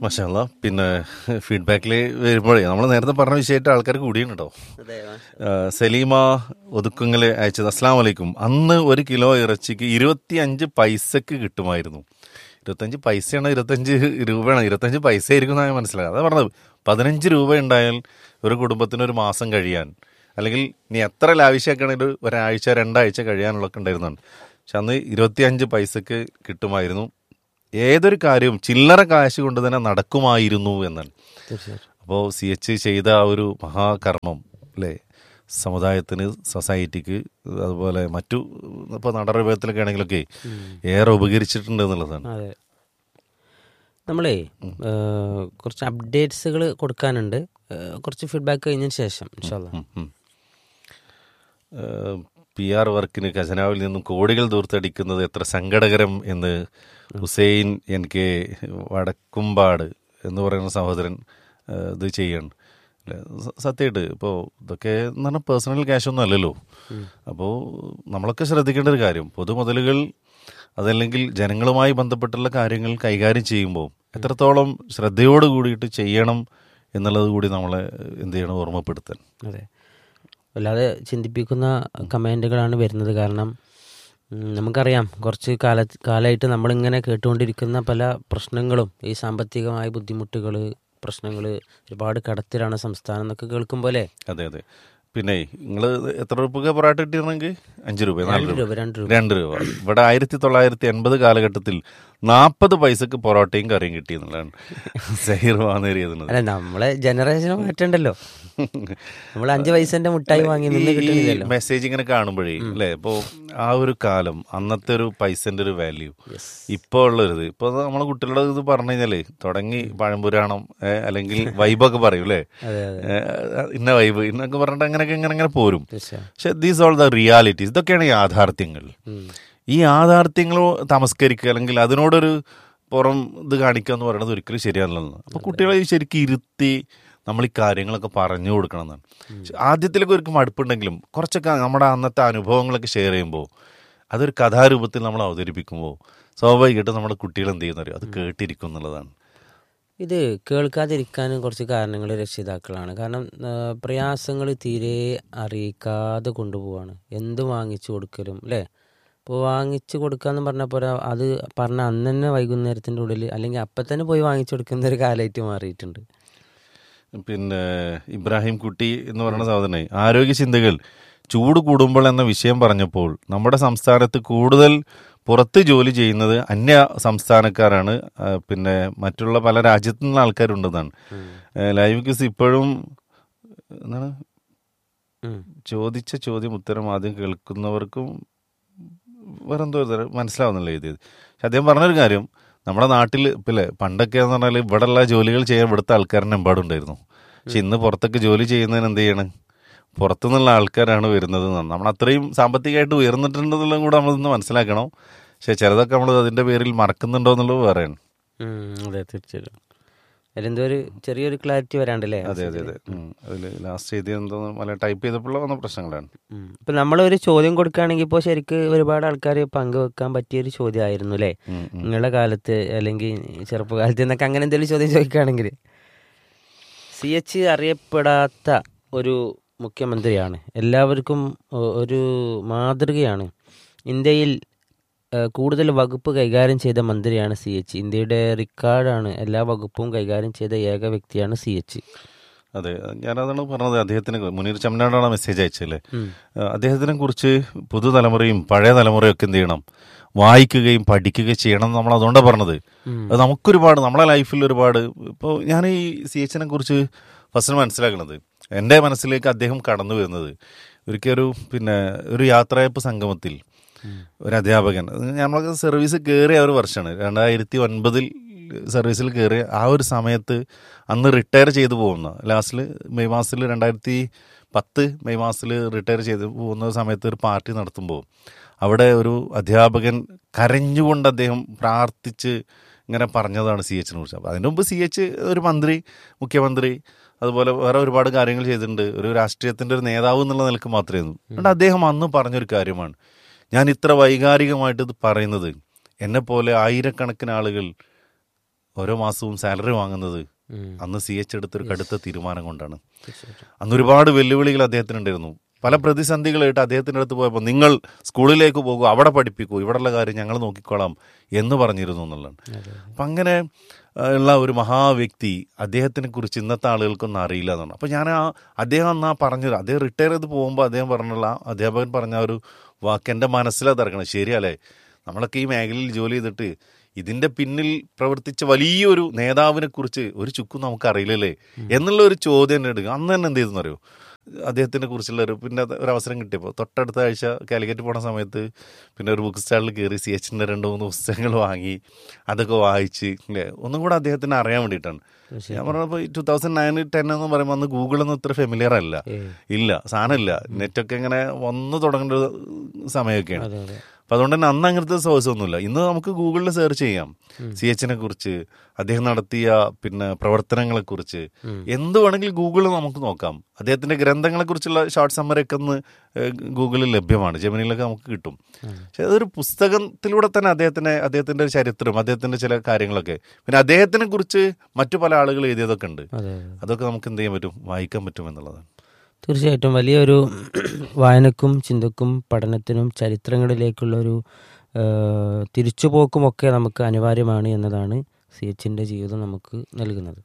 മഷാല്ല പിന്നെ ഫീഡ്ബാക്കിൽ വരുമ്പോഴേ നമ്മൾ നേരത്തെ പറഞ്ഞ വിഷയമായിട്ട് ആൾക്കാർ കൂടിയാണ് കേട്ടോ ആ, സലീമ ഒതുക്കുങ്ങൽ അയച്ചത് അസ്സാം വലൈക്കും അന്ന് ഒരു കിലോ ഇറച്ചിക്ക് ഇരുപത്തി അഞ്ച് പൈസക്ക് കിട്ടുമായിരുന്നു ഇരുപത്തഞ്ച് പൈസയാണ് ഇരുപത്തഞ്ച് രൂപയാണ് ഇരുപത്തഞ്ച് പൈസ ആയിരിക്കും എന്നാണ് ഞാൻ മനസ്സിലായത് അതാ പറഞ്ഞത് പതിനഞ്ച് രൂപ ഉണ്ടായാൽ ഒരു കുടുംബത്തിന് ഒരു മാസം കഴിയാൻ അല്ലെങ്കിൽ നീ എത്ര ലാവിശാക്കുകയാണെങ്കിൽ ഒരു ഒരാഴ്ച രണ്ടാഴ്ച കഴിയാനുള്ളതൊക്കെ ഉണ്ടായിരുന്നുണ്ട് പക്ഷെ അന്ന് ഇരുപത്തിയഞ്ച് പൈസക്ക് കിട്ടുമായിരുന്നു ഏതൊരു കാര്യവും ചില്ലറ കാശ് കൊണ്ട് തന്നെ നടക്കുമായിരുന്നു എന്നാണ് തീർച്ചയായിട്ടും അപ്പോൾ സി എച്ച് ചെയ്ത ആ ഒരു മഹാകർമ്മം അല്ലേ സമുദായത്തിന് സൊസൈറ്റിക്ക് അതുപോലെ മറ്റു ഇപ്പോൾ നടരൂപത്തിലൊക്കെ ആണെങ്കിലൊക്കെ ഏറെ ഉപകരിച്ചിട്ടുണ്ട് എന്നുള്ളതാണ് അതെ നമ്മളേ ഏഹ്, കുറച്ച് അപ്ഡേറ്റ്സുകൾ കൊടുക്കാനുണ്ട് ഏഹ്, കുറച്ച് ഫീഡ്ബാക്ക് കഴിഞ്ഞതിന് ശേഷം ഇൻഷാല്ലാ പി ആർ വർക്കിന് ഖജനാവിൽ നിന്നും കോടികൾ ദൂർത്തടിക്കുന്നത് എത്ര സങ്കടകരം എന്ന് ഹുസൈൻ എൻ കെ വടക്കുംപാട് എന്ന് പറയുന്ന സഹോദരൻ ആ, ഇത് ചെയ്യാണ് അല്ലേ സ- സത്യമായിട്ട് ഇപ്പോൾ ഇതൊക്കെ എന്ന് പറഞ്ഞാൽ പേഴ്സണൽ ക്യാഷ് ഒന്നും അല്ലല്ലോ അപ്പോൾ നമ്മളൊക്കെ ശ്രദ്ധിക്കേണ്ട ഒരു കാര്യം പൊതുമുതലുകൾ അതല്ലെങ്കിൽ ജനങ്ങളുമായി ബന്ധപ്പെട്ടുള്ള കാര്യങ്ങൾ കൈകാര്യം ചെയ്യുമ്പോൾ എത്രത്തോളം ശ്രദ്ധയോട് കൂടിയിട്ട് ചെയ്യണം എന്നുള്ളത് കൂടി നമ്മളെ എന്ത് ചെയ്യണം ഓർമ്മപ്പെടുത്താൻ അതെ വല്ലാതെ ചിന്തിപ്പിക്കുന്ന കമൻറ്റുകളാണ് വരുന്നത് കാരണം ഉം, നമുക്കറിയാം കുറച്ച് കാല കാലമായിട്ട് നമ്മളിങ്ങനെ കേട്ടുകൊണ്ടിരിക്കുന്ന പല പ്രശ്നങ്ങളും ഈ സാമ്പത്തികമായ ബുദ്ധിമുട്ടുകൾ പ്രശ്നങ്ങൾ ഒരുപാട് കടത്തിലാണ് സംസ്ഥാനം എന്നൊക്കെ കേൾക്കുമ്പോലെ അതെ അതെ പിന്നെ നിങ്ങൾ എത്ര രൂപ പൊറാട്ട കിട്ടിയിരുന്നെങ്കിൽ അഞ്ച് രൂപ നാല് രണ്ട് രൂപ രണ്ട് രൂപ രണ്ട് രൂപ ഇവിടെ ആയിരത്തി തൊള്ളായിരത്തി എൺപത് കാലഘട്ടത്തിൽ നാൽപ്പത് പൈസക്ക് പൊറോട്ടയും കറിയും കിട്ടി എന്നുള്ളതാണ് സഹീർ വാന്നേരിയതിനത് അല്ല നമ്മളെ ജനറേഷൻ മാറ്റണ്ടല്ലോ നമ്മൾ അഞ്ച് പൈസന്റെ മുട്ടായി വാങ്ങി നിന്ന് കിട്ടുന്നില്ലല്ലോ മെസ്സേജ് ഇങ്ങനെ കാണുമ്പോഴേ അല്ലേ ഇപ്പോൾ ആ ഒരു കാലം അന്നത്തെ ഒരു പൈസന്റെ ഒരു വാല്യൂ ഇപ്പോൾ ഉള്ളൊരിത് ഇപ്പോൾ നമ്മളെ കുട്ടികളുടെ ഇത് പറഞ്ഞു കഴിഞ്ഞാലേ തുടങ്ങി പഴംപുരാണം ഏ, അല്ലെങ്കിൽ വൈബൊക്കെ പറയും അല്ലേ അതെ ഏ, ഇന്ന വൈബ് ഇന്നൊക്കെ പറഞ്ഞിട്ട് അങ്ങനെയൊക്കെ ഇങ്ങനെ ഇങ്ങനെ പോരും തീർച്ചയായും പക്ഷെ ദീസ് ഓൾ ദ റിയാലിറ്റീസ് ഇതൊക്കെയാണ് യാഥാർത്ഥ്യങ്ങൾ ഉം. ഈ യാഥാർത്ഥ്യങ്ങൾ തമസ്കരിക്കുക അല്ലെങ്കിൽ അതിനോടൊരു പുറം ഇത് കാണിക്കുക എന്ന് പറയുന്നത് ഒരിക്കലും ശരിയല്ലെന്ന് അപ്പൊ കുട്ടികളെ ഈ ശരിക്കും ഇരുത്തി നമ്മൾ ഈ കാര്യങ്ങളൊക്കെ പറഞ്ഞു കൊടുക്കണം എന്നാണ് പക്ഷെ ആദ്യത്തിലൊക്കെ ഒരു മടുപ്പുണ്ടെങ്കിലും കുറച്ചൊക്കെ നമ്മുടെ അന്നത്തെ അനുഭവങ്ങളൊക്കെ ഷെയർ ചെയ്യുമ്പോൾ അതൊരു കഥാരൂപത്തിൽ നമ്മൾ അവതരിപ്പിക്കുമ്പോൾ സ്വാഭാവികമായിട്ടും നമ്മുടെ കുട്ടികൾ എന്ത് ചെയ്യുന്നറിയോ അത് കേട്ടിരിക്കും എന്നുള്ളതാണ് ഇത് കേൾക്കാതിരിക്കാനും കുറച്ച് കാരണങ്ങൾ രക്ഷിതാക്കളാണ് കാരണം പ്രയാസങ്ങൾ തീരെ അറിയിക്കാതെ കൊണ്ടുപോവാണ് എന്ത് വാങ്ങിച്ചു കൊടുക്കലും അല്ലേ ഇപ്പോൾ വാങ്ങിച്ചു കൊടുക്കാന്ന് പറഞ്ഞപ്പോൾ അത് പറഞ്ഞ അന്ന് തന്നെ വൈകുന്നേരത്തിൻ്റെ ഉള്ളിൽ അല്ലെങ്കിൽ അപ്പം തന്നെ പോയി വാങ്ങിച്ചു കൊടുക്കുന്ന ഒരു കാലമായിട്ട് മാറിയിട്ടുണ്ട് പിന്നെ ഇബ്രാഹിം കുട്ടി എന്ന് പറയുന്ന സഹോദരനെ ആരോഗ്യ ചിന്തകൾ ചൂട് കൂടുമ്പോൾ എന്ന വിഷയം പറഞ്ഞപ്പോൾ നമ്മുടെ സംസ്ഥാനത്ത് കൂടുതൽ പുറത്ത് ജോലി ചെയ്യുന്നത് അന്യ സംസ്ഥാനക്കാരാണ് ആ, പിന്നെ മറ്റുള്ള പല രാജ്യത്തു നിന്നുള്ള ആൾക്കാരുണ്ടെന്നാണ് ഏ, ലൈവ് ക്യൂസ് ഇപ്പോഴും എന്താണ് ഉം. ചോദിച്ച ചോദ്യം ഉത്തരം ആദ്യം കേൾക്കുന്നവർക്കും വേറെന്തോ ഒരു തരം മനസ്സിലാവുന്നില്ല എഴുതിയത് പക്ഷെ അദ്ദേഹം പറഞ്ഞൊരു കാര്യം നമ്മുടെ നാട്ടിൽ ഇപ്പില്ലേ പണ്ടൊക്കെ എന്ന് പറഞ്ഞാൽ ഇവിടെയുള്ള ജോലികൾ ചെയ്യാൻ ഇവിടുത്തെ ആൾക്കാരനെ എമ്പാടുണ്ടായിരുന്നു പക്ഷെ ഇന്ന് പുറത്തൊക്കെ ജോലി ചെയ്യുന്നതിന് എന്ത് ചെയ്യണം പുറത്തുനിന്നുള്ള ആൾക്കാരാണ് വരുന്നത് എന്നാണ്. നമ്മൾ അത്രയും സാമ്പത്തികമായിട്ട് ഉയർന്നിട്ടുണ്ടെന്നുള്ളതും കൂടെ നമ്മളിന്ന് മനസ്സിലാക്കണം പക്ഷെ ചിലതൊക്കെ നമ്മൾ അതിന്റെ പേരിൽ മറക്കുന്നുണ്ടോ എന്നുള്ളത് വേറെയാണ് ഉം, അതെ തീർച്ചയായിട്ടും അതിലെന്തോ ഒരു ചെറിയൊരു ക്ലാരിറ്റി വരാണ്ടല്ലേ അതെ അതെ അതെ അതിൽ ലാസ്റ്റ് എഴുതിയ എന്തോ മല ടൈപ്പ് ചെയ്തപ്പോൾ വന്ന പ്രശ്നങ്ങളാണ് ഉം. ഇപ്പൊ നമ്മളൊരു ചോദ്യം കൊടുക്കുകയാണെങ്കിൽ ഇപ്പോൾ ശരിക്ക് ഒരുപാട് ആൾക്കാർ പങ്കുവെക്കാൻ പറ്റിയ ഒരു ചോദ്യമായിരുന്നു അല്ലേ ഉം, ഉം. നിങ്ങളുടെ കാലത്ത് അല്ലെങ്കിൽ ചെറുപ്പകാലത്ത് എന്നൊക്കെ അങ്ങനെ എന്തെങ്കിലും ചോദ്യം ചോദിക്കുകയാണെങ്കിൽ സി എച്ച് അറിയപ്പെടാത്ത ഒരു മുഖ്യമന്ത്രിയാണ് എല്ലാവർക്കും ഒ- ഒരു മാതൃകയാണ് ഇന്ത്യയിൽ ഏഹ്, കൂടുതൽ വകുപ്പ് കൈകാര്യം ചെയ്ത മന്ത്രിയാണ് സി എച്ച് ഇന്ത്യയുടെ റിക്കാർഡാണ് എല്ലാ വകുപ്പും കൈകാര്യം ചെയ്ത ഏക വ്യക്തിയാണ് സി എച്ച് അതെ ഞാനതാണ് പറഞ്ഞത് അദ്ദേഹത്തിന് മുനീർ ചമ്മനാടാണ് മെസ്സേജ് അയച്ചല്ലേ ഉം. അദ്ദേഹത്തിനെ കുറിച്ച് പുതുതലമുറയും പഴയ തലമുറയും ഒക്കെ എന്ത് ചെയ്യണം വായിക്കുകയും പഠിക്കുകയും ചെയ്യണം എന്ന് നമ്മൾ അതുകൊണ്ടാണ് പറഞ്ഞത് അത് നമുക്കൊരുപാട് നമ്മളെ ലൈഫിൽ ഒരുപാട് ഇപ്പോൾ ഞാൻ ഈ സി എച്ചിനെ കുറിച്ച് ഫസ്റ്റ് മനസ്സിലാക്കുന്നത് എൻ്റെ മനസ്സിലേക്ക് അദ്ദേഹം കടന്നു വരുന്നത് ഒരിക്കൽ ഒരു പിന്നെ ഒരു യാത്രയപ്പ് സംഗമത്തിൽ ഒരു അധ്യാപകൻ നമ്മളൊക്കെ സർവീസ് കയറിയ ഒരു വർഷമാണ് രണ്ടായിരത്തി ഒൻപതിൽ സർവീസിൽ കയറിയ ആ ഒരു സമയത്ത് അന്ന് റിട്ടയർ ചെയ്തു പോകുന്ന ലാസ്റ്റിൽ മെയ് മാസത്തിൽ രണ്ടായിരത്തി പത്ത് മെയ് മാസത്തിൽ റിട്ടയർ ചെയ്ത് പോകുന്ന സമയത്ത് ഒരു പാർട്ടി നടത്തുമ്പോൾ അവിടെ ഒരു അധ്യാപകൻ കരഞ്ഞുകൊണ്ട് അദ്ദേഹം പ്രാർത്ഥിച്ച് ഇങ്ങനെ പറഞ്ഞതാണ് സി എച്ചിനെ കുറിച്ച് അപ്പോൾ അതിന് മുമ്പ് സി എച്ച് ഒരു മന്ത്രി മുഖ്യമന്ത്രി അതുപോലെ വേറെ ഒരുപാട് കാര്യങ്ങൾ ചെയ്തിട്ടുണ്ട് ഒരു രാഷ്ട്രീയത്തിൻ്റെ ഒരു നേതാവ് എന്നുള്ള നിലക്ക് മാത്രമേ ഉള്ളൂ അതുകൊണ്ട് അദ്ദേഹം അന്ന് പറഞ്ഞൊരു കാര്യമാണ് ഞാൻ ഇത്ര വൈകാരികമായിട്ട് ഇത് പറയുന്നത് എന്നെ പോലെ ആയിരക്കണക്കിന് ആളുകൾ ഓരോ മാസവും സാലറി വാങ്ങുന്നത് ഉം. അന്ന് സി എച്ച് എടുത്തൊരു കടുത്ത തീരുമാനം കൊണ്ടാണ് തീർച്ചയായിട്ടും അന്ന് ഒരുപാട് വെല്ലുവിളികൾ അദ്ദേഹത്തിനുണ്ടായിരുന്നു പല പ്രതിസന്ധികളായിട്ട് അദ്ദേഹത്തിൻ്റെ അടുത്ത് പോയപ്പോൾ നിങ്ങൾ സ്കൂളിലേക്ക് പോകൂ അവിടെ പഠിപ്പിക്കൂ ഇവിടെയുള്ള കാര്യം ഞങ്ങൾ നോക്കിക്കോളാം എന്ന് പറഞ്ഞിരുന്നു എന്നുള്ളതാണ് അതെ അപ്പം അങ്ങനെ ആ, ഉള്ള ഒരു മഹാവ്യക്തി അദ്ദേഹത്തിനെ കുറിച്ച് ഇന്നത്തെ ആളുകൾക്കൊന്നും അറിയില്ല എന്നാണ് അപ്പോൾ ഞാൻ ആ അദ്ദേഹം അന്ന് ആ പറഞ്ഞത് അദ്ദേഹം റിട്ടയർ ചെയ്ത് പോകുമ്പോൾ അദ്ദേഹം പറഞ്ഞുള്ള ആ അധ്യാപകൻ പറഞ്ഞ ആ ഒരു വാക്ക് എൻ്റെ മനസ്സിലത് ഇറക്കണം ശരിയല്ലേ നമ്മളൊക്കെ ഈ മേഖലയിൽ ജോലി ചെയ്തിട്ട് ഇതിൻ്റെ പിന്നിൽ പ്രവർത്തിച്ച വലിയൊരു നേതാവിനെ കുറിച്ച് ഒരു ചുക്കും നമുക്കറിയില്ലല്ലേ എന്നുള്ള ഒരു ചോദ്യം തന്നെ എടുക്കുക അന്ന് തന്നെ എന്ത് ചെയ്തെന്ന് അറിയോ അദ്ദേഹത്തിനെ കുറിച്ചുള്ള ഒരു പിന്നെ അത് ഒരു അവസരം കിട്ടിയപ്പോൾ തൊട്ടടുത്ത ആഴ്ച കാലിക്കറ്റ് പോണ സമയത്ത് പിന്നെ ഒരു ബുക്ക് സ്റ്റാളിൽ കയറി സി എച്ചിൻ്റെ രണ്ട് മൂന്ന് പുസ്തകങ്ങൾ വാങ്ങി അതൊക്കെ വായിച്ച് അല്ലേ ഒന്നും കൂടെ അദ്ദേഹത്തിന് അറിയാൻ വേണ്ടിയിട്ടാണ് ഞാൻ പറഞ്ഞപ്പോൾ ടൂ തൗസൻഡ് നയൻ ടെൻ എന്ന് പറയുമ്പോൾ അന്ന് ഗൂഗിളൊന്നും ഇത്ര ഫെമിലിയർ അല്ല ഏയ്. ഇല്ല സാധനമില്ല നെറ്റൊക്കെ ഇങ്ങനെ വന്നു തുടങ്ങേണ്ട ഒരു സമയമൊക്കെയാണ് അതെ അതെ അപ്പം അതുകൊണ്ട് തന്നെ അന്ന് അങ്ങനത്തെ സോഴ്സ് ഒന്നുമില്ല ഇന്ന് നമുക്ക് ഗൂഗിളിൽ സെർച്ച് ചെയ്യാം സി എച്ചിനെ കുറിച്ച് അദ്ദേഹം നടത്തിയ പിന്നെ പ്രവർത്തനങ്ങളെ കുറിച്ച് എന്ത് വേണമെങ്കിലും ഗൂഗിളിൽ നമുക്ക് നോക്കാം അദ്ദേഹത്തിന്റെ ഗ്രന്ഥങ്ങളെ കുറിച്ചുള്ള ഷോർട്ട് സമ്മറി ഒക്കെ ഒന്ന് ഏഹ്, ഗൂഗിളിൽ ലഭ്യമാണ് ജെമിനിയിലൊക്കെ നമുക്ക് കിട്ടും പക്ഷെ അതൊരു പുസ്തകത്തിലൂടെ തന്നെ അദ്ദേഹത്തിന് അദ്ദേഹത്തിന്റെ ഒരു ചരിത്രം അദ്ദേഹത്തിന്റെ ചില കാര്യങ്ങളൊക്കെ പിന്നെ അദ്ദേഹത്തിനെ കുറിച്ച് മറ്റു പല ആളുകൾ എഴുതിയതൊക്കെ ഉണ്ട് അതെ അതെ അതൊക്കെ നമുക്ക് എന്ത് ചെയ്യാൻ പറ്റും വായിക്കാൻ പറ്റും എന്നുള്ളതാണ് തീർച്ചയായിട്ടും വലിയൊരു വായനക്കും ചിന്തക്കും പഠനത്തിനും ചരിത്രങ്ങളിലേക്കുള്ള ഒരു തിരിച്ചുപോക്കുമൊക്കെ നമുക്ക് അനിവാര്യമാണ് എന്നതാണ് സി എച്ചിൻ്റെ ജീവിതം നമുക്ക് നൽകുന്നത്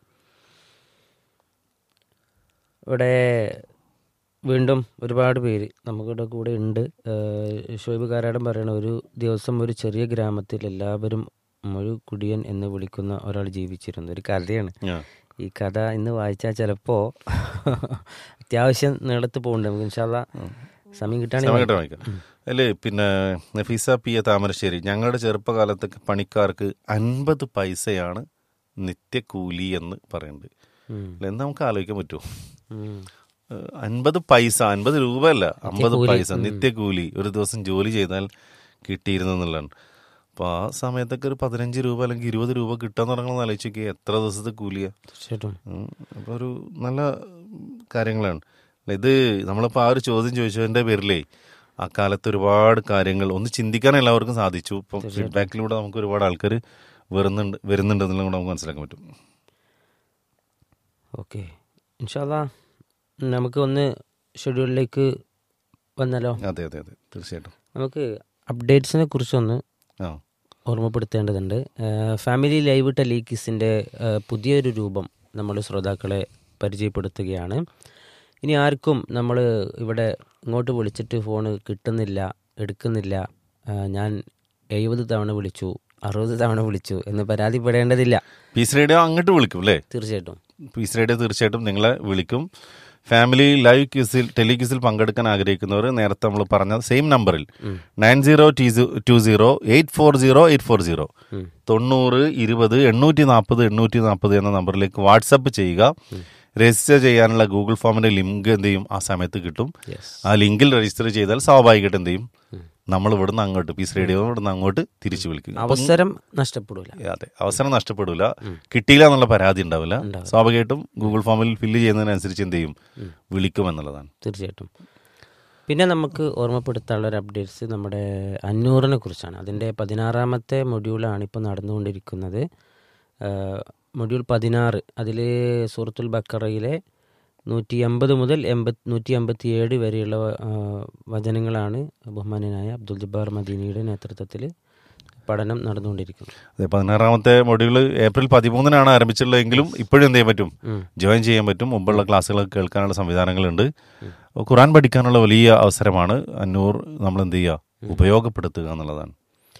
ഇവിടെ വീണ്ടും ഒരുപാട് പേര് നമുക്കിവിടെ കൂടെ ഉണ്ട് ഏഹ് ഷോയിബ് കാരാടൻ പറയണ ഒരു ദിവസം ഒരു ചെറിയ ഗ്രാമത്തിൽ എല്ലാവരും ഒരു കുടിയൻ എന്ന് വിളിക്കുന്ന ഒരാൾ ജീവിച്ചിരുന്നു ഒരു കഥയാണ് Yeah. ഈ കഥ ഇന്ന് വായിച്ചാൽ ചിലപ്പോൾ അത്യാവശ്യം നീളത്ത് പോകുന്നുണ്ട് നമുക്ക് ഇൻഷാല്ല സമയം സമയം കിട്ടുകയാണെങ്കിൽ കിട്ടാൻ വായിക്കാം അല്ലേ പിന്നെ നഫീസ പി എ താമരശ്ശേരി ഞങ്ങളുടെ ചെറുപ്പകാലത്തൊക്കെ പണിക്കാർക്ക് അൻപത് പൈസയാണ് നിത്യക്കൂലി എന്ന് പറയുന്നുണ്ട് ഉം. അല്ലേ എന്ന് നമുക്ക് ആലോചിക്കാൻ പറ്റുമോ ഉം. ഏഹ് അൻപത് പൈസ അൻപത് രൂപ അല്ല അമ്പത് പൈസ നിത്യക്കൂലി ഒരു ദിവസം ജോലി ചെയ്താൽ കിട്ടിയിരുന്നു എന്നുള്ളതാണ് അപ്പോൾ ആ സമയത്തൊക്കെ ഒരു പതിനഞ്ച് രൂപ അല്ലെങ്കിൽ ഇരുപത് രൂപ കിട്ടാന്ന് പറഞ്ഞാൽ ആലോചിക്കുക എത്ര ദിവസത്തെ കൂലിയാ തീർച്ചയായിട്ടും അപ്പോൾ ഒരു നല്ല കാര്യങ്ങളാണ് അല്ല, ഇത് നമ്മളിപ്പോൾ ആ ഒരു ചോദ്യം ചോദിച്ചതിൻ്റെ പേരിലേ ആ കാലത്ത് ഒരുപാട് കാര്യങ്ങൾ ഒന്ന് ചിന്തിക്കാൻ എല്ലാവർക്കും സാധിച്ചു ഇപ്പം ഫീഡ്ബാക്കിലൂടെ നമുക്ക് ഒരുപാട് ആൾക്കാർ വരുന്നുണ്ട് വരുന്നുണ്ട് എന്നുള്ളത് കൂടെ നമുക്ക് മനസ്സിലാക്കാൻ പറ്റും ഓക്കെ ഇൻഷാല്ല നമുക്ക് ഒന്ന് ഷെഡ്യൂളിലേക്ക് വന്നാലോ അതെ അതെ അതെ തീർച്ചയായിട്ടും നമുക്ക് അപ്ഡേറ്റ്സിനെ കുറിച്ചൊന്ന് ആ ഓർമ്മപ്പെടുത്തേണ്ടതുണ്ട് ഏഹ് ഫാമിലി ലൈവ് ടെലികിസിൻ്റെ ഏഹ് പുതിയൊരു രൂപം നമ്മുടെ ശ്രോതാക്കളെ പരിചയപ്പെടുത്തുകയാണ് ഇനി ആർക്കും നമ്മൾ ഇവിടെ ഇങ്ങോട്ട് വിളിച്ചിട്ട് ഫോണ് കിട്ടുന്നില്ല എടുക്കുന്നില്ല ഏഹ് ഞാൻ എഴുപത് തവണ വിളിച്ചു അറുപത് തവണ വിളിച്ചു എന്ന് പരാതിപ്പെടേണ്ടതില്ല പീസ് റേഡിയോ അങ്ങോട്ട് വിളിക്കും അല്ലേ തീർച്ചയായിട്ടും പീസ് റേഡിയോ തീർച്ചയായിട്ടും നിങ്ങളെ വിളിക്കും ഫാമിലി ലൈവ് ക്യൂസിൽ ടെലിക്യൂസിൽ പങ്കെടുക്കാൻ ആഗ്രഹിക്കുന്നവർ നേരത്തെ നമ്മൾ പറഞ്ഞ സെയിം നമ്പറിൽ nine zero two zero eight four zero eight four zero ഉം. തൊണ്ണൂറ് ഇരുപത് എണ്ണൂറ്റി നാൽപ്പത് എണ്ണൂറ്റി നാൽപ്പത് എന്ന നമ്പറിലേക്ക് വാട്സപ്പ് ചെയ്യുക രജിസ്റ്റർ ചെയ്യാനുള്ള ഗൂഗിൾ ഫോമിന്റെ ലിങ്ക് എന്ത് ചെയ്യും ആ സമയത്ത് കിട്ടും യെസ് ആ ലിങ്കിൽ രജിസ്റ്റർ ചെയ്താൽ സ്വാഭാവികമായിട്ട് എന്ത് ചെയ്യും നമ്മൾ ഇവിടുന്ന് അങ്ങോട്ട് പീസ് റേഡിയോ ഇവിടുന്ന് അങ്ങോട്ട് തിരിച്ചു വിളിക്കും അവസരം നഷ്ടപ്പെടൂല അതെ അവസരം നഷ്ടപ്പെടില്ല കിട്ടിയില്ല എന്നുള്ള പരാതി ഉണ്ടാവില്ല സ്വാഭാവികമായിട്ടും ഗൂഗിൾ ഫോമിൽ ഫില്ല് ചെയ്യുന്നതിനനുസരിച്ച് എന്ത് ചെയ്യും വിളിക്കും എന്നുള്ളതാണ് തീർച്ചയായിട്ടും പിന്നെ നമുക്ക് ഓർമ്മപ്പെടുത്താനുള്ള ഒരു അപ്ഡേറ്റ്സ് നമ്മുടെ അഞ്ഞൂറിനെ കുറിച്ചാണ് അതിൻ്റെ പതിനാറാമത്തെ മൊഡ്യൂളാണ് ഇപ്പോൾ നടന്നുകൊണ്ടിരിക്കുന്നത് ആഹ് മൊഡ്യൂൾ പതിനാറ് അതിൽ സൂറത്തുൽ ബക്കറയിലെ നൂറ്റി എൺപത് മുതൽ എൺപത് നൂറ്റി എൺപത്തി ഏഴ് വരെയുള്ള ആഹ് വചനങ്ങളാണ് ബഹുമാനനായ അബ്ദുൽ ജബ്ബാർ മദീനിയുടെ നേതൃത്വത്തിൽ പഠനം നടന്നുകൊണ്ടിരിക്കുന്നത് അതെ പതിനാറാമത്തെ മൊഡ്യൂള് ഏപ്രിൽ പതിമൂന്നിനാണ് ആരംഭിച്ചിട്ടുള്ളതെങ്കിലും ഇപ്പോഴും എന്ത് ചെയ്യാൻ പറ്റും ഉം. ജോയിൻ ചെയ്യാൻ പറ്റും മുമ്പുള്ള ക്ലാസ്സുകളൊക്കെ കേൾക്കാനുള്ള സംവിധാനങ്ങളുണ്ട് ഖുറാൻ പഠിക്കാനുള്ള വലിയ അവസരമാണ് അന്നൂർ നമ്മൾ എന്ത് ചെയ്യുക ഉപയോഗപ്പെടുത്തുക എന്നുള്ളതാണ്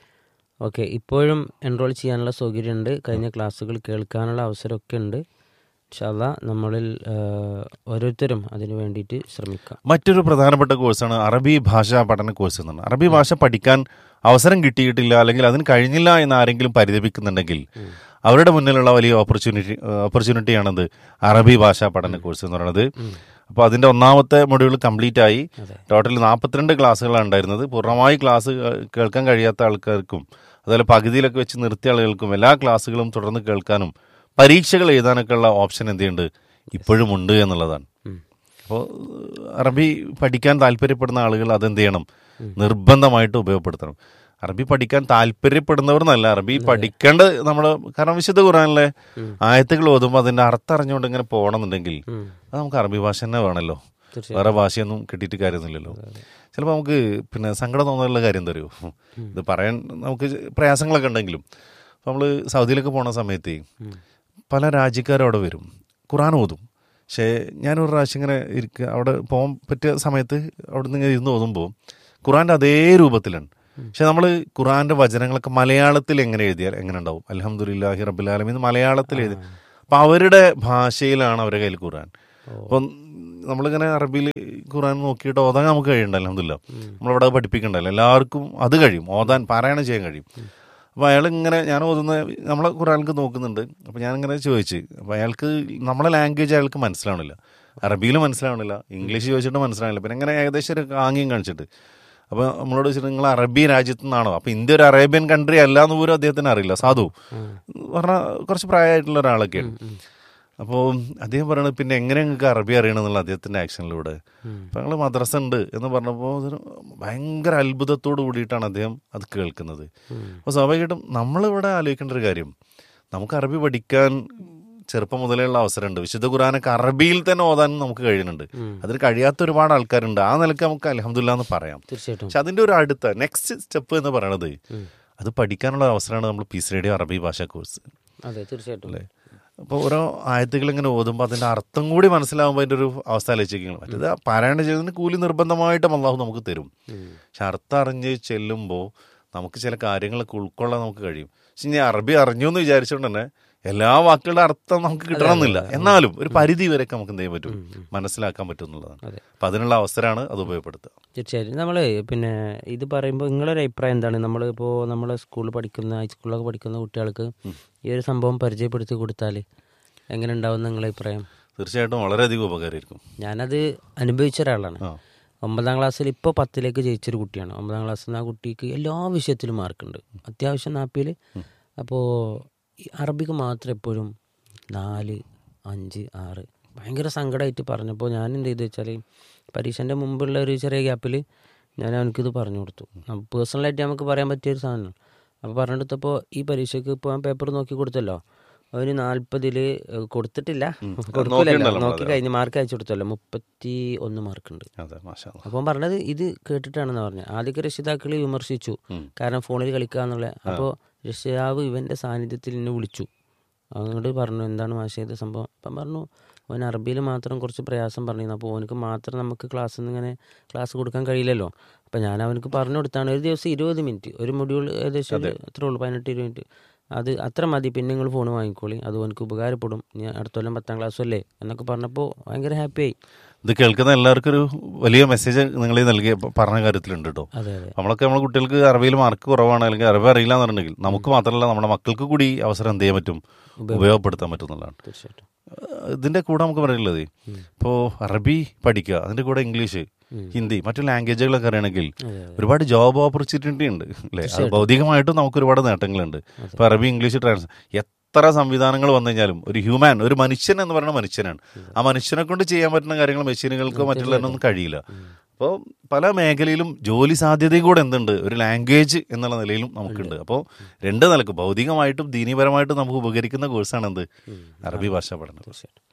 ഓക്കെ ഇപ്പോഴും എൻറോൾ ചെയ്യാനുള്ള സൗകര്യമുണ്ട് കഴിഞ്ഞ ക്ലാസ്സുകൾ കേൾക്കാനുള്ള അവസരമൊക്കെ ഉണ്ട് ഇൻഷാല്ല നമ്മളിൽ ആഹ്, ഓരോരുത്തരും അതിനു വേണ്ടിയിട്ട് ശ്രമിക്കാം മറ്റൊരു പ്രധാനപ്പെട്ട കോഴ്സാണ് അറബി ഭാഷാ പഠന കോഴ്സ് എന്നാണ് അറബി ഭാഷ പഠിക്കാൻ അവസരം കിട്ടിയിട്ടില്ല അല്ലെങ്കിൽ അതിന് കഴിഞ്ഞില്ല എന്ന് ആരെങ്കിലും പരിതപിക്കുന്നുണ്ടെങ്കിൽ അവരുടെ മുന്നിലുള്ള വലിയ ഓപ്പർച്യൂണിറ്റി ഓപ്പർച്യൂണിറ്റിയാണത് അറബി ഭാഷാ പഠന കോഴ്സ് എന്ന് പറയുന്നത് അപ്പോൾ അതിന്റെ ഒന്നാമത്തെ മൊഡ്യൂൾ കംപ്ലീറ്റ് ആയി ടോട്ടൽ നാൽപ്പത്തിരണ്ട് ക്ലാസ്സുകളാണ് ഉണ്ടായിരുന്നത് പൂർണ്ണമായി ക്ലാസ് കേൾക്കാൻ കഴിയാത്ത ആൾക്കാർക്കും അതുപോലെ പകുതിയിലൊക്കെ വെച്ച് നിർത്തിയ ആളുകൾക്കും എല്ലാ ക്ലാസ്സുകളും തുടർന്ന് കേൾക്കാനും പരീക്ഷകൾ എഴുതാനൊക്കെ ഉള്ള ഓപ്ഷൻ എന്തുണ്ട് ഇപ്പോഴും ഉണ്ട് എന്നുള്ളതാണ് ഉം. അപ്പോൾ അറബി പഠിക്കാൻ താല്പര്യപ്പെടുന്ന ആളുകൾ അതെന്ത് ചെയ്യണം നിർബന്ധമായിട്ട് ഉപയോഗപ്പെടുത്തണം അറബി പഠിക്കാൻ താല്പര്യപ്പെടുന്നവർ നല്ല അറബി പഠിക്കേണ്ട നമ്മൾ കാരണം വിശുദ്ധ ഖുറാനിലെ ഉം. ആയത്തുകൾ ഓതുമ്പോൾ അതിന്റെ അർത്ഥം അറിഞ്ഞുകൊണ്ട് ഇങ്ങനെ പോകണമെന്നുണ്ടെങ്കിൽ ഉം. അത് നമുക്ക് അറബി ഭാഷ തന്നെ വേണമല്ലോ തീർച്ചയായും വേറെ ഭാഷയൊന്നും കിട്ടിയിട്ട് കാര്യമൊന്നുമില്ലല്ലോ ചിലപ്പോൾ നമുക്ക് പിന്നെ സങ്കടം തോന്നാനുള്ള കാര്യം എന്താ അറിയോ ഇത് പറയാൻ നമുക്ക് പ്രയാസങ്ങളൊക്കെ ഉണ്ടെങ്കിലും നമ്മൾ സൗദിയിലൊക്കെ പോണ സമയത്ത് ഉം. പല രാജ്യക്കാരും അവിടെ വരും ഖുറാൻ ഓതും പക്ഷേ ഞാനൊരു പ്രാവശ്യം ഇങ്ങനെ ഇരിക്കുക അവിടെ പോകാൻ പറ്റിയ സമയത്ത് അവിടെ നിന്ന് ഇങ്ങനെ ഇരുന്ന് ഓതുമ്പോൾ ഖുറാൻ്റെ അതേ രൂപത്തിലാണ് പക്ഷെ നമ്മൾ ഖുറാൻ്റെ വചനങ്ങളൊക്കെ മലയാളത്തിൽ എങ്ങനെ എഴുതിയാൽ എങ്ങനെ ഉണ്ടാവും അലഹമുല്ലാഹി റബുലാലമി എന്ന് മലയാളത്തിൽ എഴുതി അപ്പം അവരുടെ ഭാഷയിലാണ് അവരുടെ കയ്യിൽ ഖുറാൻ അപ്പം നമ്മളിങ്ങനെ അറബിയിൽ ഖുറാൻ നോക്കിയിട്ട് ഓതാൻ നമുക്ക് കഴിയണ്ട അലഹമില്ല നമ്മളവിടെ അത് പഠിപ്പിക്കണ്ടല്ലോ എല്ലാവർക്കും അത് കഴിയും ഓതാൻ പാരായണം ചെയ്യാൻ കഴിയും അപ്പോൾ അയാൾ ഇങ്ങനെ ഞാൻ ഓതുന്ന നമ്മളെ ഖുറാനിക്ക് നോക്കുന്നുണ്ട് അപ്പോൾ ഞാനിങ്ങനെ ചോദിച്ച് അപ്പോൾ അയാൾക്ക് നമ്മളെ ലാംഗ്വേജ് അയാൾക്ക് മനസ്സിലാവണില്ല അറബിയിൽ മനസ്സിലാവണില്ല ഇംഗ്ലീഷ് ചോദിച്ചിട്ട് മനസ്സിലാവില്ല പിന്നെ ഇങ്ങനെ ഏകദേശം ഒരു ആംഗ്യം കാണിച്ചിട്ട് അപ്പോൾ നമ്മളോട് വെച്ചിട്ട് നിങ്ങൾ അറബി രാജ്യത്തു നിന്നാണോ അപ്പോൾ ഇന്ത്യ ഒരു അറേബ്യൻ കൺട്രി അല്ല എന്ന് പോലും അദ്ദേഹത്തിന് അറിയില്ല സാധു പറഞ്ഞാൽ കുറച്ച് പ്രായമായിട്ടുള്ള ഒരാളൊക്കെയാണ് അപ്പോൾ അദ്ദേഹം പറയണത് പിന്നെ എങ്ങനെ നിങ്ങൾക്ക് അറബി അറിയണം എന്നുള്ള അദ്ദേഹത്തിൻ്റെ ആക്ഷനിലൂടെ അപ്പോൾ ഞങ്ങൾ മദ്രസ ഉണ്ട് എന്ന് പറഞ്ഞപ്പോൾ അതൊരു ഭയങ്കര അത്ഭുതത്തോട് കൂടിയിട്ടാണ് അദ്ദേഹം അത് കേൾക്കുന്നത് അപ്പോൾ സ്വാഭാവികമായിട്ടും നമ്മളിവിടെ ആലോചിക്കേണ്ട ഒരു കാര്യം നമുക്ക് അറബി പഠിക്കാൻ ചെറുപ്പം മുതലേ ഉള്ള അവസരമുണ്ട് വിശുദ്ധ ഖുറാനൊക്കെ അറബിയിൽ തന്നെ ഓതാൻ നമുക്ക് കഴിയുന്നുണ്ട് അതിന് കഴിയാത്ത ഒരുപാട് ആൾക്കാരുണ്ട് ആ നിലക്ക് നമുക്ക് അലഹമില്ല എന്ന് പറയാം തീർച്ചയായിട്ടും പക്ഷെ അതിൻ്റെ ഒരു അടുത്ത നെക്സ്റ്റ് സ്റ്റെപ്പ് എന്ന് പറയണത് അത് പഠിക്കാനുള്ള അവസരമാണ് നമ്മൾ പീസ് റേഡിയോ അറബി ഭാഷ കോഴ്സ് അതെ തീർച്ചയായിട്ടും അല്ലേ അപ്പോൾ ഓരോ ആയത്തുകൾ ഇങ്ങനെ ഓതുമ്പോൾ അതിൻ്റെ അർത്ഥം കൂടി മനസ്സിലാകുമ്പോൾ അതിൻ്റെ ഒരു അവസ്ഥ ആലോചിക്കുകയാണ് മറ്റേത് ആ പാരായണം ചെയ്യുന്നതിന് കൂലി നിർബന്ധമായിട്ടും അള്ളാഹു നമുക്ക് തരും ഉം. പക്ഷെ അർത്ഥം അറിഞ്ഞ് ചെല്ലുമ്പോൾ നമുക്ക് ചില കാര്യങ്ങളൊക്കെ ഉൾക്കൊള്ളാൻ നമുക്ക് കഴിയും പക്ഷെ ഇനി അറബി അറിഞ്ഞു എന്ന് വിചാരിച്ചുകൊണ്ട് തന്നെ എല്ലാ വാക്കുകളുടെ അർത്ഥം നമുക്ക് കിട്ടണമെന്നില്ല എന്നാലും ഒരു പരിധി വരെയൊക്കെ നമുക്ക് എന്ത് ചെയ്യാൻ പറ്റും മനസ്സിലാക്കാൻ പറ്റും എന്നുള്ളതാണ് അതെ. അപ്പം അതിനുള്ള അവസരമാണ് അത് ഉപയോഗപ്പെടുത്തുക തീർച്ചയായിട്ടും നമ്മൾ പിന്നെ ഇത് പറയുമ്പോൾ നിങ്ങളൊരു അഭിപ്രായം എന്താണ് നമ്മളിപ്പോൾ നമ്മളെ സ്കൂളിൽ പഠിക്കുന്ന ഹൈസ്കൂളിലൊക്കെ പഠിക്കുന്ന കുട്ടികൾക്ക് ഈ ഒരു സംഭവം പരിചയപ്പെടുത്തി കൊടുത്താൽ എങ്ങനെ ഉണ്ടാവും നിങ്ങളുടെ അഭിപ്രായം തീർച്ചയായിട്ടും വളരെയധികം ഉപകാരമായിരിക്കും ഞാനത് അനുഭവിച്ച ഒരാളാണ് ആ ഒമ്പതാം ക്ലാസ്സിൽ ഇപ്പോൾ പത്തിലേക്ക് ജയിച്ചൊരു കുട്ടിയാണ് ഒമ്പതാം ക്ലാസ്സിൽ നിന്ന് ആ കുട്ടിക്ക് എല്ലാ വിഷയത്തിലും മാർക്കുണ്ട് അത്യാവശ്യം നാപ്പിൽ അപ്പോൾ ഈ അറബിക്ക് മാത്രം എപ്പോഴും നാല് അഞ്ച് ആറ് ഭയങ്കര സങ്കടമായിട്ട് പറഞ്ഞപ്പോൾ ഞാൻ എന്ത് ചെയ്തു വെച്ചാൽ പരീക്ഷൻ്റെ മുമ്പുള്ള ഒരു ചെറിയ ഗ്യാപ്പിൽ ഞാൻ അവനക്കിത് പറഞ്ഞു കൊടുത്തു പേഴ്സണലായിട്ട് നമുക്ക് പറയാൻ പറ്റിയ ഒരു സാധനം അപ്പോൾ പറഞ്ഞു കൊടുത്തപ്പോൾ ഈ പരീക്ഷയ്ക്ക് ഇപ്പോൾ ഞാൻ പേപ്പർ നോക്കി കൊടുത്തല്ലോ അവന് നാൽപ്പതിൽ കൊടുത്തിട്ടില്ല കൊടുക്കില്ലല്ലോ നോക്കിയിട്ടുണ്ടല്ലോ നോക്കി കഴിഞ്ഞ് മാർക്ക് അയച്ചു കൊടുത്തല്ലോ മുപ്പത്തി ഒന്ന് മാർക്കുണ്ട് അതെ മാഷാ അല്ലാ. അപ്പം പറഞ്ഞത് ഇത് കേട്ടിട്ടാണെന്ന് പറഞ്ഞത് ആദ്യമൊക്കെ രക്ഷിതാക്കൾ വിമർശിച്ചു ഉം. കാരണം ഫോണിൽ കളിക്കുക എന്നുള്ള അപ്പോൾ രക്ഷിതാവ് ഇവന്റെ സാന്നിധ്യത്തിൽ എന്നെ വിളിച്ചു അങ്ങോട്ട് പറഞ്ഞു എന്താണ് മാഷേ ഇത് സംഭവം അപ്പം പറഞ്ഞു അവൻ അറബിയിൽ മാത്രം കുറച്ച് പ്രയാസം പറഞ്ഞിരുന്നു അപ്പോൾ അവനക്ക് മാത്രം നമുക്ക് ക്ലാസ്സിൽ നിന്ന് ഇങ്ങനെ ക്ലാസ് കൊടുക്കാൻ കഴിയില്ലല്ലോ അപ്പം ഞാൻ അവനക്ക് പറഞ്ഞു കൊടുത്താണ് ഒരു ദിവസം ഇരുപത് മിനിറ്റ് ഒരു മൊഡ്യൂൾ ഏകദേശം ഒരു എത്ര ഉള്ളൂ പതിനെട്ട് ഇരുപത് മിനിറ്റ് അത് അത്ര മതി പിന്നെ നിങ്ങൾ ഫോൺ വാങ്ങിക്കോളി അത് അവനക്ക് ഉപകാരപ്പെടും ഞാൻ അടുത്ത കൊല്ലം പത്താം ക്ലാസ്സും അല്ലേ എന്നൊക്കെ പറഞ്ഞപ്പോൾ ഭയങ്കര ഹാപ്പിയായി ഇത് കേൾക്കുന്ന എല്ലാവർക്കും ഒരു വലിയ മെസ്സേജ് നിങ്ങൾ ഈ നൽകിയ പറഞ്ഞ കാര്യത്തിലുണ്ട് കേട്ടോ അതെ അതെ നമ്മളൊക്കെ നമ്മളെ കുട്ടികൾക്ക് അറബിയിൽ മാർക്ക് കുറവാണ് അല്ലെങ്കിൽ അറബി അറിയില്ല എന്നുണ്ടെങ്കിൽ നമുക്ക് മാത്രമല്ല നമ്മുടെ മക്കൾക്ക് കൂടി ഈ അവസരം എന്ത് ചെയ്യാൻ പറ്റും ഉപയോഗപ്പെടുത്താൻ പറ്റും എന്നുള്ളതാണ് തീർച്ചയായിട്ടും ഏഹ് ഇതിന്റെ കൂടെ നമുക്ക് പറയുള്ളത് ഇപ്പോൾ അറബി പഠിക്കുക അതിന്റെ കൂടെ ഇംഗ്ലീഷ് ഹിന്ദി മറ്റു ലാംഗ്വേജുകളൊക്കെ അറിയണമെങ്കിൽ അതെ ഒരുപാട് ജോബ് ഓപ്പർച്യൂണിറ്റി ഉണ്ട് അല്ലേ അത് ഭൗതികമായിട്ടും നമുക്ക് ഒരുപാട് നേട്ടങ്ങളുണ്ട് ഇപ്പൊ അറബി ഇംഗ്ലീഷ് ട്രാൻസ് എത്ര സംവിധാനങ്ങൾ വന്നു കഴിഞ്ഞാലും ഒരു ഹ്യൂമാൻ ഒരു മനുഷ്യൻ എന്ന് പറയുന്ന മനുഷ്യനാണ് ആ മനുഷ്യനെ കൊണ്ട് ചെയ്യാൻ പറ്റുന്ന കാര്യങ്ങൾ മെഷീനുകൾക്കോ മറ്റുള്ളതിനൊന്നും കഴിയില്ല അപ്പോൾ പല മേഖലയിലും ജോലി സാധ്യതയും കൂടെ എന്തുണ്ട് ഒരു ലാംഗ്വേജ് എന്നുള്ള നിലയിലും നമുക്കുണ്ട് അപ്പോൾ രണ്ട് നിലക്ക് ഭൗതികമായിട്ടും ദീനീപരമായിട്ടും നമുക്ക് ഉപകരിക്കുന്ന കോഴ്സാണ് എന്ത് അറബി ഭാഷ പഠനം തീർച്ചയായിട്ടും